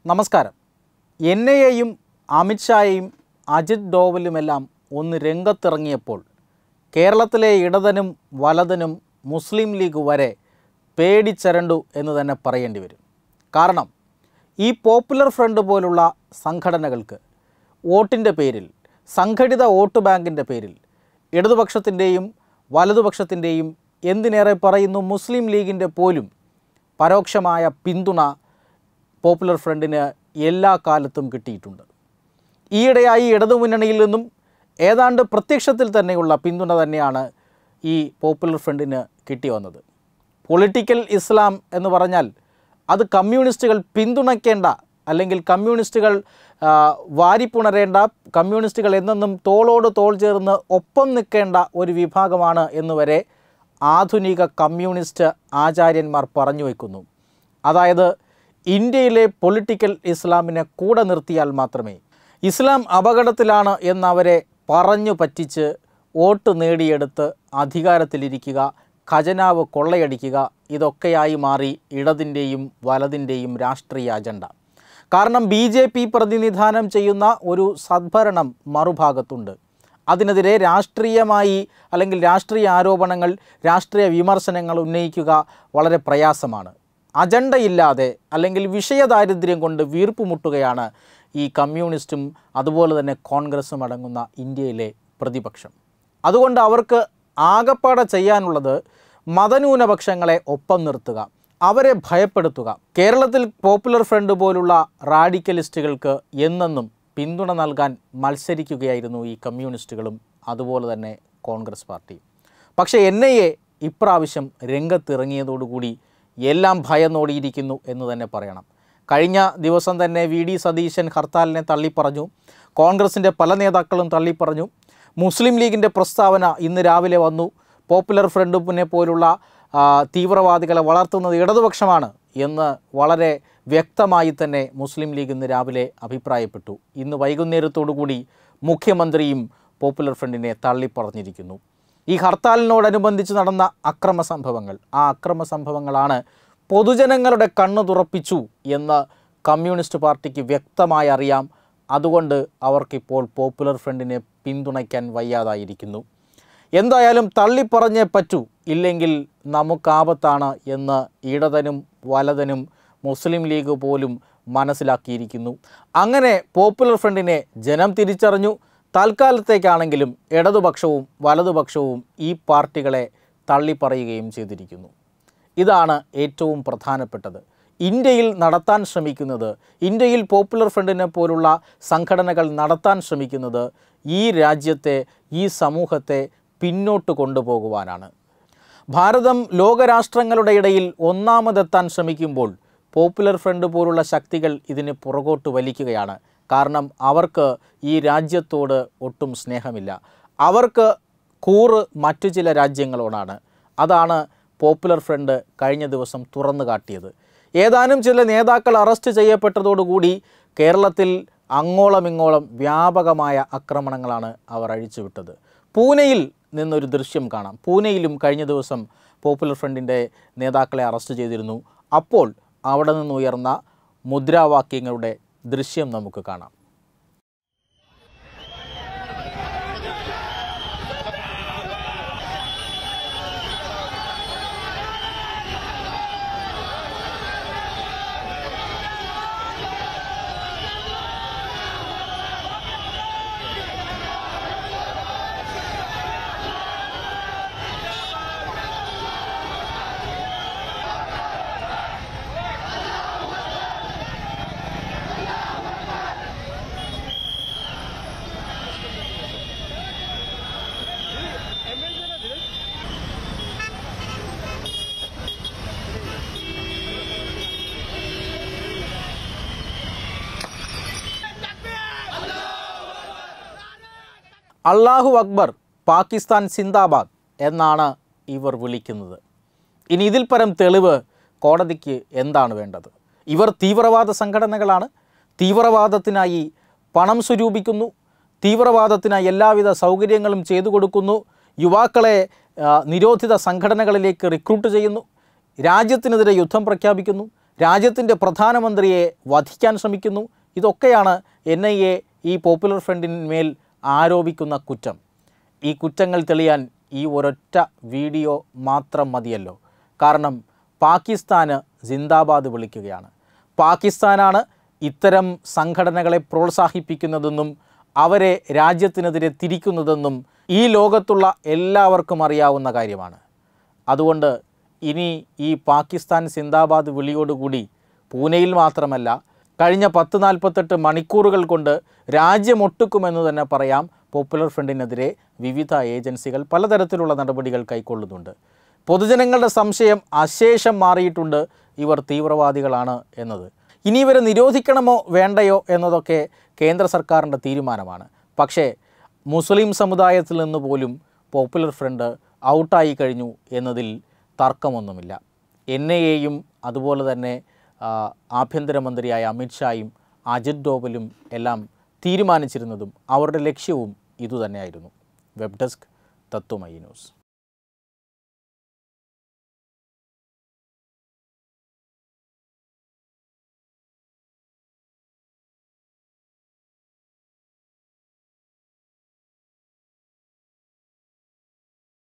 നമസ്കാരം N I എയും അമിത്ഷായെയും അജിത് ഡോവലുമെല്ലാം ഒന്ന് രംഗത്തിറങ്ങിയപ്പോൾ കേരളത്തിലെ ഇടതനും വലതനും മുസ്ലിം ലീഗ് വരെ പേടിച്ചരണ്ടു എന്ന് തന്നെ പറയേണ്ടി വരും കാരണം ഈ പോപ്പുലർ ഫ്രണ്ട് പോലുള്ള സംഘടനകൾക്ക് വോട്ടിൻ്റെ പേരിൽ സംഘടിത വോട്ട് ബാങ്കിൻ്റെ പേരിൽ ഇടതുപക്ഷത്തിൻ്റെയും വലതുപക്ഷത്തിൻ്റെയും എന്തിനേറെ പറയുന്നു മുസ്ലിം ലീഗിൻ്റെ പോലും പരോക്ഷമായ പിന്തുണ പോപ്പുലർ ഫ്രണ്ടിന് എല്ലാ കാലത്തും കിട്ടിയിട്ടുണ്ട് ഈയിടെയായി ഇടതുമുന്നണിയിൽ നിന്നും ഏതാണ്ട് പ്രത്യക്ഷത്തിൽ തന്നെയുള്ള പിന്തുണ തന്നെയാണ് ഈ പോപ്പുലർ ഫ്രണ്ടിന് കിട്ടി വന്നത് പൊളിറ്റിക്കൽ ഇസ്ലാം എന്ന് പറഞ്ഞാൽ അത് കമ്മ്യൂണിസ്റ്റുകൾ പിന്തുണയ്ക്കേണ്ട അല്ലെങ്കിൽ കമ്മ്യൂണിസ്റ്റുകൾ ആ, വാരിപ്പുണരേണ്ട കമ്മ്യൂണിസ്റ്റുകൾ എന്നെന്നും തോളോട് തോൾ ചേർന്ന് ഒപ്പം നിൽക്കേണ്ട ഒരു വിഭാഗമാണ് എന്നുവരെ ആധുനിക കമ്മ്യൂണിസ്റ്റ് ആചാര്യന്മാർ പറഞ്ഞു വയ്ക്കുന്നു അതായത് ഇന്ത്യയിലെ പൊളിറ്റിക്കൽ ഇസ്ലാമിനെ കൂടെ നിർത്തിയാൽ മാത്രമേ ഇസ്ലാം അപകടത്തിലാണ് എന്നവരെ പറഞ്ഞു പറ്റിച്ച് വോട്ട് നേടിയെടുത്ത് അധികാരത്തിലിരിക്കുക ഖജനാവ് കൊള്ളയടിക്കുക ഇതൊക്കെയായി മാറി ഇടതിൻ്റെയും വലതിൻ്റെയും രാഷ്ട്രീയ അജണ്ട കാരണം ബി ജെ പി പ്രതിനിധാനം ചെയ്യുന്ന ഒരു സദ്ഭരണം മറുഭാഗത്തുണ്ട് അതിനെതിരെ രാഷ്ട്രീയമായി അല്ലെങ്കിൽ രാഷ്ട്രീയ ആരോപണങ്ങൾ രാഷ്ട്രീയ വിമർശനങ്ങൾ ഉന്നയിക്കുക വളരെ പ്രയാസമാണ് അജണ്ടയില്ലാതെ അല്ലെങ്കിൽ വിഷയദാരിദ്ര്യം കൊണ്ട് വീർപ്പുമുട്ടുകയാണ് ഈ കമ്മ്യൂണിസ്റ്റും അതുപോലെ തന്നെ കോൺഗ്രസും അടങ്ങുന്ന ഇന്ത്യയിലെ പ്രതിപക്ഷം അതുകൊണ്ട് അവർക്ക് ആകപ്പാടെ ചെയ്യാനുള്ളത് മതന്യൂനപക്ഷങ്ങളെ ഒപ്പം നിർത്തുക അവരെ ഭയപ്പെടുത്തുക കേരളത്തിൽ പോപ്പുലർ ഫ്രണ്ട് പോലുള്ള റാഡിക്കലിസ്റ്റുകൾക്ക് എന്നെന്നും പിന്തുണ നൽകാൻ മത്സരിക്കുകയായിരുന്നു ഈ കമ്മ്യൂണിസ്റ്റുകളും അതുപോലെ തന്നെ കോൺഗ്രസ് പാർട്ടിയും പക്ഷേ എൻ ഐ എ ഇപ്രാവശ്യം രംഗത്തിറങ്ങിയതോടുകൂടി എല്ലാം ഭയന്നോടിയിരിക്കുന്നു എന്ന് തന്നെ പറയണം കഴിഞ്ഞ ദിവസം തന്നെ വി ഡി സതീശൻ ഹർത്താലിനെ തള്ളിപ്പറഞ്ഞു കോൺഗ്രസിൻ്റെ പല നേതാക്കളും തള്ളിപ്പറഞ്ഞു മുസ്ലിം ലീഗിൻ്റെ പ്രസ്താവന ഇന്ന് രാവിലെ വന്നു പോപ്പുലർ ഫ്രണ്ടിനെ പോലുള്ള ആ, തീവ്രവാദികളെ വളർത്തുന്നത് ഇടതുപക്ഷമാണ് എന്ന് വളരെ വ്യക്തമായി തന്നെ മുസ്ലിം ലീഗ് ഇന്ന് രാവിലെ അഭിപ്രായപ്പെട്ടു ഇന്ന് വൈകുന്നേരത്തോടുകൂടി മുഖ്യമന്ത്രിയും പോപ്പുലർ ഫ്രണ്ടിനെ തള്ളിപ്പറഞ്ഞിരിക്കുന്നു ഈ ഹർത്താലിനോടനുബന്ധിച്ച് നടന്ന അക്രമ സംഭവങ്ങൾ ആ അക്രമ സംഭവങ്ങളാണ് പൊതുജനങ്ങളുടെ കണ്ണു തുറപ്പിച്ചു എന്ന് കമ്മ്യൂണിസ്റ്റ് പാർട്ടിക്ക് വ്യക്തമായി അറിയാം അതുകൊണ്ട് അവർക്കിപ്പോൾ പോപ്പുലർ ഫ്രണ്ടിനെ പിന്തുണയ്ക്കാൻ വയ്യാതായിരിക്കുന്നു എന്തായാലും തള്ളിപ്പറഞ്ഞേ പറ്റൂ ഇല്ലെങ്കിൽ നമുക്കാപത്താണ് എന്ന് ഇടതനും വലതനും മുസ്ലിം ലീഗ് പോലും മനസ്സിലാക്കിയിരിക്കുന്നു അങ്ങനെ പോപ്പുലർ ഫ്രണ്ടിനെ ജനം തിരിച്ചറിഞ്ഞു തൽക്കാലത്തേക്കാണെങ്കിലും ഇടതുപക്ഷവും വലതുപക്ഷവും ഈ പാർട്ടികളെ തള്ളിപ്പറയുകയും ചെയ്തിരിക്കുന്നു ഇതാണ് ഏറ്റവും പ്രധാനപ്പെട്ടത് ഇന്ത്യയിൽ നടത്താൻ ശ്രമിക്കുന്നത് ഇന്ത്യയിൽ പോപ്പുലർ ഫ്രണ്ടിനെ പോലുള്ള സംഘടനകൾ നടത്താൻ ശ്രമിക്കുന്നത് ഈ രാജ്യത്തെ ഈ സമൂഹത്തെ പിന്നോട്ട് കൊണ്ടുപോകുവാനാണ് ഭാരതം ലോകരാഷ്ട്രങ്ങളുടെ ഇടയിൽ ഒന്നാമതെത്താൻ ശ്രമിക്കുമ്പോൾ പോപ്പുലർ ഫ്രണ്ട് പോലുള്ള ശക്തികൾ ഇതിന് പുറകോട്ട് വലിക്കുകയാണ് കാരണം അവർക്ക് ഈ രാജ്യത്തോട് ഒട്ടും സ്നേഹമില്ല അവർക്ക് കൂറ് മറ്റു ചില രാജ്യങ്ങളോടാണ് അതാണ് പോപ്പുലർ ഫ്രണ്ട് കഴിഞ്ഞ ദിവസം തുറന്നു കാട്ടിയത് ഏതാനും ചില നേതാക്കൾ അറസ്റ്റ് ചെയ്യപ്പെട്ടതോടുകൂടി കേരളത്തിൽ അങ്ങോളം ഇങ്ങോളം വ്യാപകമായ ആക്രമണങ്ങളാണ് അവർ അഴിച്ചുവിട്ടത് പൂനെയിൽ നിന്നൊരു ദൃശ്യം കാണാം പൂനെയിലും കഴിഞ്ഞ ദിവസം പോപ്പുലർ ഫ്രണ്ടിൻ്റെ നേതാക്കളെ അറസ്റ്റ് ചെയ്തിരുന്നു അപ്പോൾ അവിടെ നിന്നുയർന്ന മുദ്രാവാക്യങ്ങളുടെ ദൃശ്യം നമുക്ക് കാണാം അള്ളാഹു അക്ബർ പാകിസ്ഥാൻ സിന്ദാബാദ് എന്നാണ് ഇവർ വിളിക്കുന്നത് ഇനി ഇതിൽ പരം തെളിവ് കോടതിക്ക് എന്താണ് വേണ്ടത് ഇവർ തീവ്രവാദ സംഘടനകളാണ് തീവ്രവാദത്തിനായി പണം സ്വരൂപിക്കുന്നു തീവ്രവാദത്തിനായി എല്ലാവിധ സൗകര്യങ്ങളും ചെയ്തു കൊടുക്കുന്നു യുവാക്കളെ ആ, നിരോധിത സംഘടനകളിലേക്ക് റിക്രൂട്ട് ചെയ്യുന്നു രാജ്യത്തിനെതിരെ യുദ്ധം പ്രഖ്യാപിക്കുന്നു രാജ്യത്തിൻ്റെ പ്രധാനമന്ത്രിയെ വധിക്കാൻ ശ്രമിക്കുന്നു ഇതൊക്കെയാണ് എൻ ഐ എ ഈ പോപ്പുലർ ഫ്രണ്ടിന്മേൽ ആരോപിക്കുന്ന കുറ്റം ഈ കുറ്റങ്ങൾ തെളിയാൻ ഈ ഒരൊറ്റ വീഡിയോ മാത്രം മതിയല്ലോ കാരണം പാകിസ്ഥാന് സിന്ദാബാദ് വിളിക്കുകയാണ് പാകിസ്ഥാനാണ് ഇത്തരം സംഘടനകളെ പ്രോത്സാഹിപ്പിക്കുന്നതെന്നും അവരെ രാജ്യത്തിനെതിരെ തിരിക്കുന്നതെന്നും ഈ ലോകത്തുള്ള എല്ലാവർക്കും അറിയാവുന്ന കാര്യമാണ് അതുകൊണ്ട് ഇനി ഈ പാകിസ്ഥാൻ സിന്ദാബാദ് വിളിയോടുകൂടി പൂനെയിൽ മാത്രമല്ല കഴിഞ്ഞ പത്ത് നാൽപ്പത്തെട്ട് മണിക്കൂറുകൾ കൊണ്ട് രാജ്യമൊട്ടുക്കുമെന്ന് തന്നെ പറയാം പോപ്പുലർ ഫ്രണ്ടിനെതിരെ വിവിധ ഏജൻസികൾ പലതരത്തിലുള്ള നടപടികൾ കൈക്കൊള്ളുന്നുണ്ട് പൊതുജനങ്ങളുടെ സംശയം അശേഷം മാറിയിട്ടുണ്ട് ഇവർ തീവ്രവാദികളാണ് എന്നത് ഇനി ഇവരെ നിരോധിക്കണമോ വേണ്ടയോ എന്നതൊക്കെ കേന്ദ്ര സർക്കാരിൻ്റെ തീരുമാനമാണ് പക്ഷേ മുസ്ലിം സമുദായത്തിൽ നിന്ന് പോലും പോപ്പുലർ ഫ്രണ്ട് ഔട്ടായി കഴിഞ്ഞു എന്നതിൽ തർക്കമൊന്നുമില്ല എൻ ഐ എയും അതുപോലെ തന്നെ ആ, ആഭ്യന്തരമന്ത്രിയായ അമിത്ഷായും അജിത് ഡോവലും എല്ലാം തീരുമാനിച്ചിരുന്നതും അവരുടെ ലക്ഷ്യവും ഇതുതന്നെയായിരുന്നു വെബ് ഡെസ്ക് തത്വമയി ന്യൂസ്